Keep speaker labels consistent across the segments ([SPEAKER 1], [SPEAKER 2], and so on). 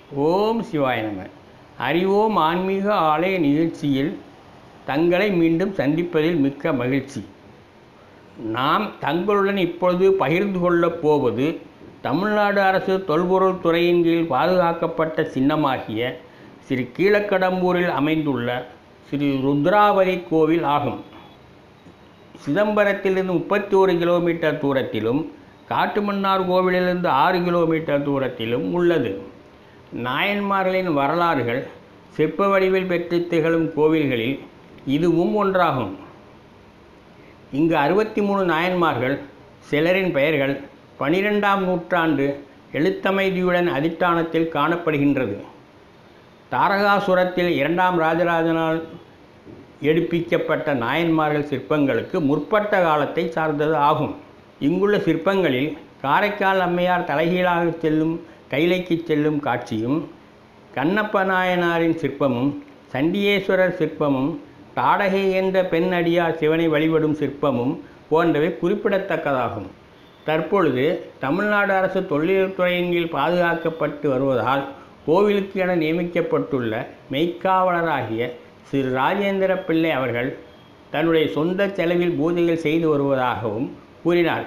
[SPEAKER 1] ஓம் சிவாய நம அறிவோம் ஆன்மீக ஆலய நிகழ்ச்சியில் தங்களை மீண்டும் சந்திப்பதில் மிக்க மகிழ்ச்சி நாம் தங்களுடன் இப்பொழுது பகிர்ந்து கொள்ளப் போவது தமிழ்நாடு அரசு தொல்பொருள் துறையின் கீழ் பாதுகாக்கப்பட்ட சின்னமாகிய ஸ்ரீ கீழக்கடம்பூரில் அமைந்துள்ள ஸ்ரீ ருத்ராவதி கோவில் ஆகும் சிதம்பரத்திலிருந்து முப்பத்தி ஒரு கிலோமீட்டர் தூரத்திலும் காட்டுமன்னார் கோவிலிலிருந்து ஆறு கிலோமீட்டர் தூரத்திலும் உள்ளது நாயன்மார்களின் வரலாறுகள் சிற்ப வடிவில் பெற்று திகழும் கோவில்களில் இதுவும் ஒன்றாகும் இங்கு அறுபத்தி மூணு நாயன்மார்கள் சிலரின் பெயர்கள் பனிரெண்டாம் நூற்றாண்டு எழுத்தமைதியுடன் அதிஷ்டானத்தில் காணப்படுகின்றது தாரகாசுரத்தில் இரண்டாம் ராஜராஜனால் எடுப்பிக்கப்பட்ட நாயன்மார்கள் சிற்பங்களுக்கு முற்பட்ட காலத்தை சார்ந்தது ஆகும் இங்குள்ள சிற்பங்களில் காரைக்கால் அம்மையார் தலைகீழாக செல்லும் கைலைக்கு செல்லும் காட்சியும் கண்ணப்ப நாயனாரின் சிற்பமும் சண்டியேஸ்வரர் சிற்பமும் தாடகை என்ற பெண் அடியார் சிவனை வழிபடும் சிற்பமும் போன்றவை குறிப்பிடத்தக்கதாகும் தற்பொழுது தமிழ்நாடு அரசு தொழில்துறையின் கீழ் பாதுகாக்கப்பட்டு வருவதால் கோவிலுக்கு என நியமிக்கப்பட்டுள்ள மெய்க்காவலராகிய திரு ராஜேந்திர பிள்ளை அவர்கள் தன்னுடைய சொந்த செலவில் பூஜைகள் செய்து வருவதாகவும் கூறினார்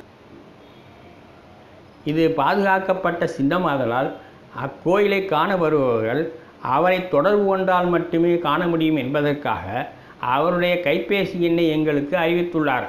[SPEAKER 1] இது பாதுகாக்கப்பட்ட சின்னமாதலால் அக்கோயிலை காண வருபவர்கள் அவரை தொடர்பு கொண்டால் மட்டுமே காண முடியும் என்பதற்காக அவருடைய கைபேசி எண்ணை எங்களுக்கு அறிவித்துள்ளார்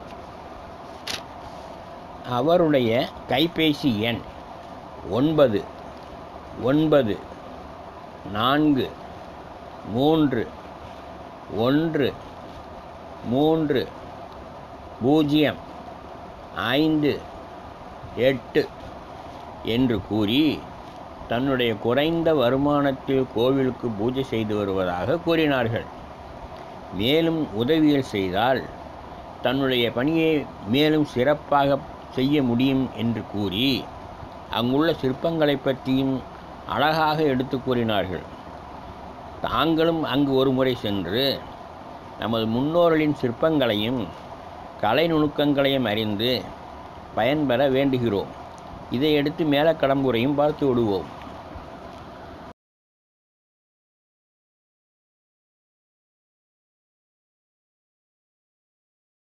[SPEAKER 1] அவருடைய கைபேசி எண் ஒன்பது ஒன்பது நான்கு மூன்று ஒன்று மூன்று பூஜ்ஜியம் ஐந்து எட்டு என்று கூறி தன்னுடைய குறைந்த வருமானத்தில் கோவிலுக்கு பூஜை செய்து வருவதாக கூறினார்கள் மேலும் உதவிகள் செய்தால் தன்னுடைய பணியை மேலும் சிறப்பாக செய்ய முடியும் என்று கூறி அங்குள்ள சிற்பங்களை பற்றியும் அழகாக எடுத்து கூறினார்கள் தாங்களும் அங்கு ஒரு முறை சென்று நமது முன்னோர்களின் சிற்பங்களையும் கலை நுணுக்கங்களையும் அறிந்து பயன்பெற வேண்டுகிறோம் இதையடுத்து மேலக்கடம்புரையும் பார்த்து விடுவோம்